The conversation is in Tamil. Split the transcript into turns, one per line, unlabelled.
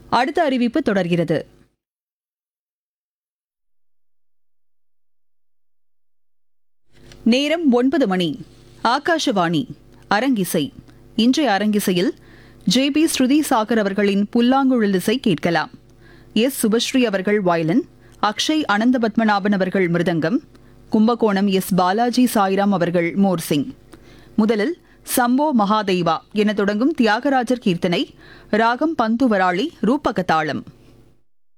அடுத்த அறிவிப்பு தொடர்கிறது நேரம் ஒன்பது மணி ஆகாஷவாணி அரங்கிசை இன்றைய அரங்கிசையில் ஜே பி ஸ்ருதி சாகர் அவர்களின் புல்லாங்குழல் இசை கேட்கலாம் எஸ் சுபஸ்ரீ அவர்கள் வயலின் அக்ஷய் அனந்த பத்மநாபன் அவர்கள் மிருதங்கம் கும்பகோணம் எஸ் பாலாஜி சாய்ராம் அவர்கள் மோர்சிங் முதலில் சம்போ மகாதேவா என தொடங்கும் தியாகராஜர் கீர்த்தனை ராகம் பந்துவராளி ரூபகதாளம்